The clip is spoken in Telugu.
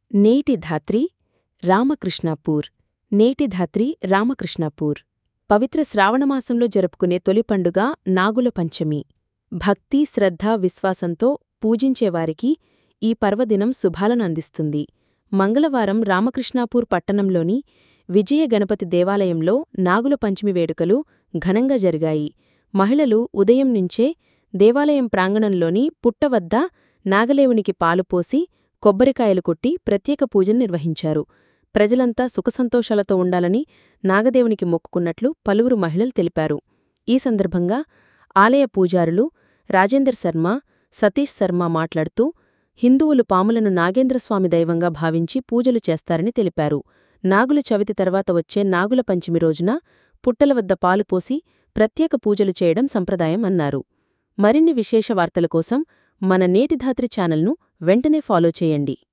నేటి ధాత్రి రామకృష్ణాపూర్ నేటి ధాత్రి రామకృష్ణాపూర్ పవిత్ర శ్రావణమాసంలో జరుపుకునే తొలి పండుగ నాగుల పంచమి భక్తి శ్రద్ధ విశ్వాసంతో పూజించేవారికి ఈ పర్వదినం శుభాలను అందిస్తుంది మంగళవారం రామకృష్ణాపూర్ పట్టణంలోని విజయ గణపతి దేవాలయంలో నాగుల పంచమి వేడుకలు ఘనంగా జరిగాయి మహిళలు ఉదయం నుంచే దేవాలయం ప్రాంగణంలోని పుట్ట వద్ద నాగలేవునికి పాలు పోసి కొబ్బరికాయలు కొట్టి ప్రత్యేక పూజలు నిర్వహించారు ప్రజలంతా సుఖసంతోషాలతో ఉండాలని నాగదేవునికి మొక్కుకున్నట్లు పలువురు మహిళలు తెలిపారు ఈ సందర్భంగా ఆలయ పూజారులు రాజేందర్ శర్మ సతీష్ శర్మ మాట్లాడుతూ హిందువులు పాములను నాగేంద్రస్వామి దైవంగా భావించి పూజలు చేస్తారని తెలిపారు నాగుల చవితి తర్వాత వచ్చే నాగుల పంచమి రోజున పుట్టల వద్ద పాలు పోసి ప్రత్యేక పూజలు చేయడం సంప్రదాయం అన్నారు మరిన్ని విశేష వార్తల కోసం మన నేటి ధాత్రి ఛానల్ను వెంటనే ఫాలో చేయండి